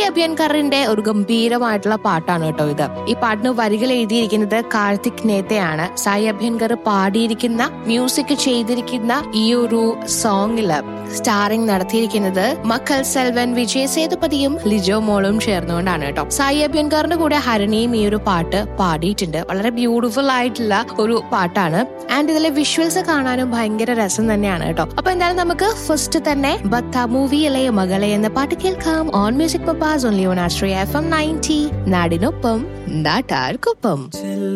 അഭ്യങ്കറിന്റെ ഒരു ഗംഭീരമായിട്ടുള്ള പാട്ടാണ് കേട്ടോ ഇത് ഈ പാട്ടിന് വരികൾ എഴുതിയിരിക്കുന്നത് കാർത്തിക് നേത്തയാണ് സായി അഭ്യങ്കർ പാടിയിരിക്കുന്ന മ്യൂസിക് ചെയ്തിരിക്കുന്ന ഈ ഒരു സോങ്ങില് സ്റ്റാറിംഗ് നടത്തിയിരിക്കുന്നത് മക്കൾ സെൽവൻ വിജയ് സേതുപതിയും ലിജോ മോളും ചേർന്നുകൊണ്ടാണ് കേട്ടോ സായി അഭ്യങ്കറിന്റെ കൂടെ ഹരണിയും ഈ ഒരു പാട്ട് പാടിയിട്ടുണ്ട് വളരെ ബ്യൂട്ടിഫുൾ ആയിട്ടുള്ള ഒരു പാട്ടാണ് ആൻഡ് ഇതിലെ വിഷ്വൽസ് കാണാനും ഭയങ്കര രസം തന്നെയാണ് കേട്ടോ അപ്പൊ എന്തായാലും നമുക്ക് ഫസ്റ്റ് തന്നെ ബത്ത മൂവിയിലെ മകളെ എന്ന പാട്ട് കേൾക്കാം on music papas only on Ashraya F M ninety നാടിനൊപ്പം നാട്ടാർക്കൊപ്പം